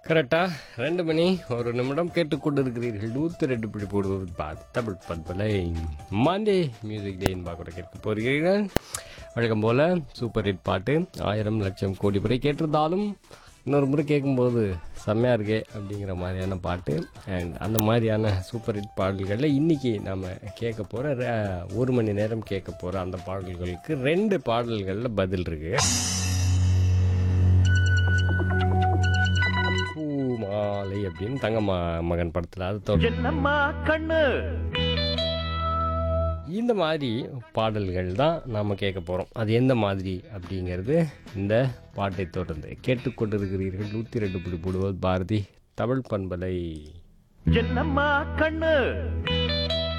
கரெக்டாக ரெண்டு மணி ஒரு நிமிடம் கேட்டுக்கொண்டிருக்கிறீர்கள் நூற்றி ரெண்டு பிடி போடுவது பா- தமிழ் பண்பலை மாண்டே மியூசிக் டேன்னு பார்க்க கேட்க போகிறீர்கள் வழக்கம் போல் சூப்பர் ஹிட் பாட்டு ஆயிரம் லட்சம் கோடி முறை கேட்டிருந்தாலும் இன்னொரு முறை கேட்கும்போது செம்மையாக இருக்கே அப்படிங்கிற மாதிரியான பாட்டு அண்ட் அந்த மாதிரியான சூப்பர் ஹிட் பாடல்களில் இன்றைக்கி நம்ம கேட்க போகிற ஒரு மணி நேரம் கேட்க போகிற அந்த பாடல்களுக்கு ரெண்டு பாடல்களில் பதில் இருக்குது பூமாலை அப்படின்னு தங்கம்மா மகன் படத்தில் அது தொடர் என்னம்மா கண்ணு இந்த மாதிரி பாடல்கள் தான் நாம் கேட்க போகிறோம் அது எந்த மாதிரி அப்படிங்கிறது இந்த பாட்டை தொடர்ந்து கேட்டுக்கொண்டிருக்கிறீர்கள் நூற்றி ரெண்டு புள்ளி போடுவது பாரதி தமிழ் பண்பலை என்னம்மா கண்ணு